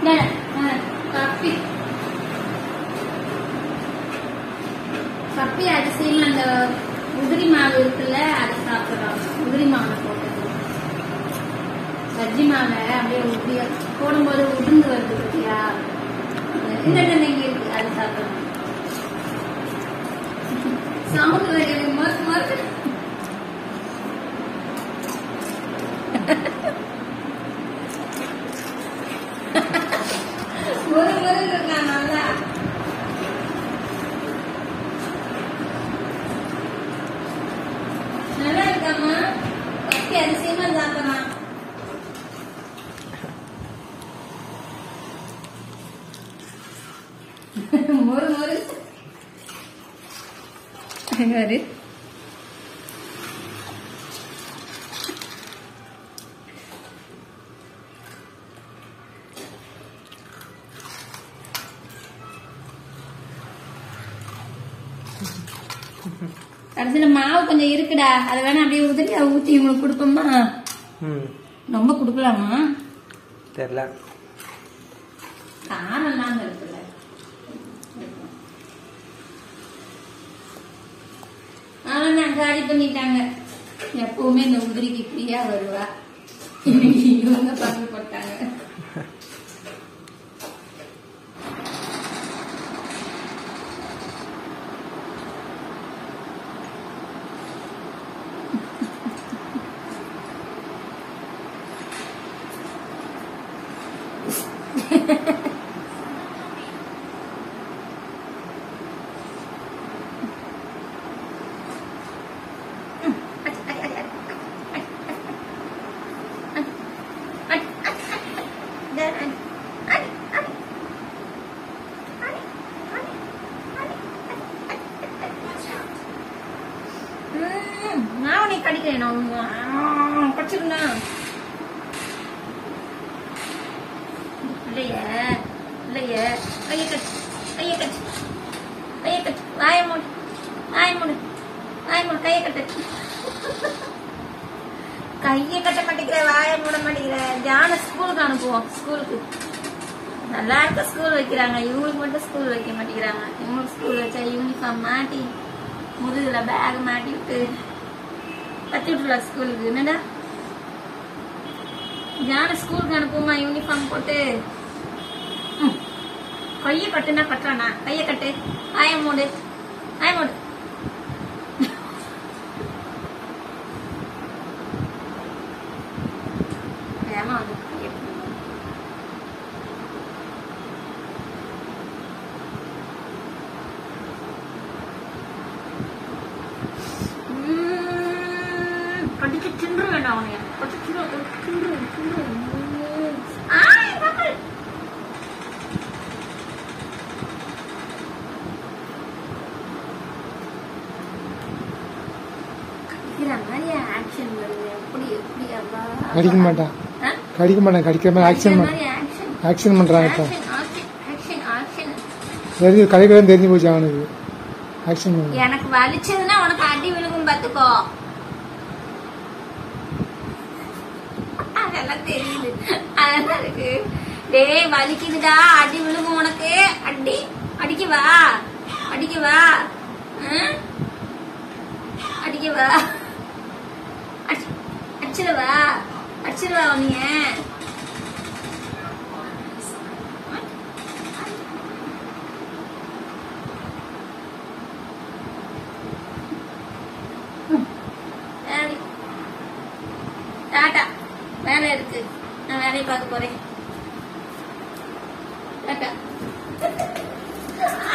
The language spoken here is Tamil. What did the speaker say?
கப்பி கப்பி அரிசியும் அந்த உதிரி மாவு இருக்குல்ல அதை சாப்பிடுறோம் உதிரி மாவை போட்டது பஜ்ஜி மாவை அப்படியே உதிரி போடும்போது உதிர்ந்து வருது பத்தியா இந்த தண்ணிங்க இருக்கு அது சாப்பிடுறோம் சவுண்ட் வருது மொறு மொறு மொறு மொறு இருக்கான் நல்லா நல்லா இருக்காமா கப்பி அரிசியமா சாப்பிடலாம் மொறு மொறு யாரு கடைசியில மாவு கொஞ்சம் இருக்குடா அதை வேணா அப்படியே உதிரி ஊத்தி உங்களுக்கு கொடுப்போமா ம் ரொம்ப கொடுக்கலாமா தெரில காரம் இல்லாம இருக்குல்ல அவன் காலி பண்ணிட்டாங்க எப்பவுமே இந்த உதிரிக்கு ஃப்ரீயா வருவா இன்னைக்கு இவங்க பங்கு போட்டாங்க ம், நான் உன்னை கடிக்கிறேன் நான் கடிச்சிருந்தேன் இல்லைய இல்லைய கையை கட்டு கையை கட்டு கையை கட்டு வாய மூடு வாய மூடு வாய மூடு கையை கட்டு கையை கட்ட மாட்டேங்கிற வாய மூட மாட்டேங்கிற ஜான ஸ்கூலுக்கு அனுப்புவோம் ஸ்கூலுக்கு நல்லா இருக்க ஸ்கூல் வைக்கிறாங்க இவங்களுக்கு மட்டும் ஸ்கூல் வைக்க மாட்டேங்கிறாங்க இவங்களுக்கு ஸ்கூல் வச்சா யூனிஃபார்ம் மாட்டி முதுகுல பேக் மாட்டி விட்டு கத்தி விட்டுலாம் ஸ்கூலுக்கு என்னடா ஜான ஸ்கூலுக்கு அனுப்புமா யூனிஃபார்ம் போட்டு ம். கையை கட்டுனா கட்டுறானா கையை கட்டு ஆய மூடு ஆய மூடு ஏமா வந்து கையை பிடி. ம், கடிச்சு தின்று வேண்டாம் அவனைய கடிச்சு தின்று தின்று தின்று ம். ஆய், பாப்பா. கடிக்கிற மாதிரி action வருது. எப்படி, எப்படி, அப்பா. கடிக்க மாட்டான் ஆ? கடிக்க மாட்டான் கடிக்கிற மாதிரி ஆக்ஷன் கடிக்கிற பண்ண மாதிரி action. ஆக்ஷன் பண்றான் இப்போ Action, action, action, action. தெரிஞ்சு கடிக்கிறதும் தெரிஞ்சு போச்சு அவனுக்கு ஆக்ஷன் பண்ண எனக்கு வலிச்சதுன்னா உனக்கு அடி விழுகும் பாத்துக்கோ அதெல்லாம் தெரியுது அதெல்லாம் இருக்கு டேய் வலிக்குதுடா அடி விழுகும் உனக்கு அடி அடிக்க வா அடிக்க வா ம்? அடிக்க வா அடி- அடிச்சிடவா அடிச்சிடவா உன்னைய சரி. டாடா வேலை இருக்கு நான் வேலையை பார்க்க போறேன் டாடா